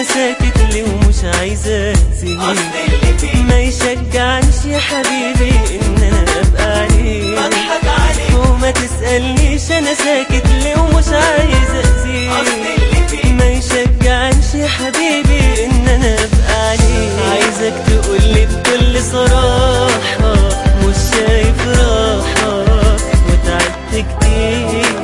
ساكت ليه ومش عايزة اسيب اصل اللي فيه ما يشجعنش يا حبيبي ان انا ابقى عليك اضحك عليك وما تسألنيش انا ساكت ليه ومش عايزة اسيب اصل اللي فيه ما يشجعنش يا حبيبي ان انا ابقى عليك عايزك تقولي بكل صراحة مش شايف راحة وتعبت كتير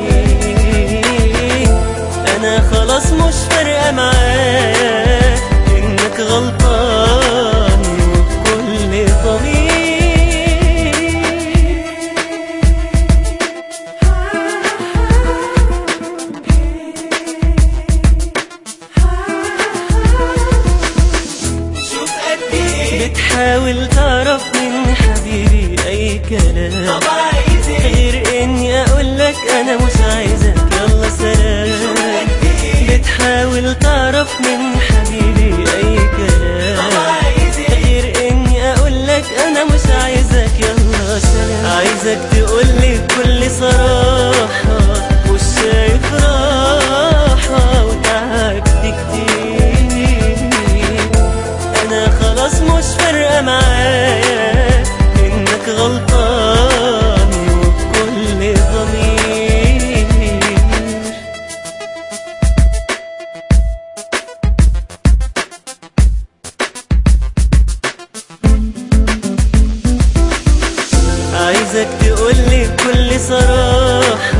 انا خلاص مش فارقة معايا انك غلطان وبكل ضمير شوف قد ايه بتحاول تعرف من حبيبي اي كلام طب عايز ايه غير اني اقول لك انا مش عايزك يلا سلام قد ايه بتحاول تعرف من حبيبي اي طب كلام عايز ايه غير اني اقول لك انا مش عايزك يلا سلام عايزك تقولي بكل صراحة مش شايف راحة وتعبت كتير انا خلاص مش فارقة معايا انك غلطان وبكل ضمير عايزك تقولي بكل صراحة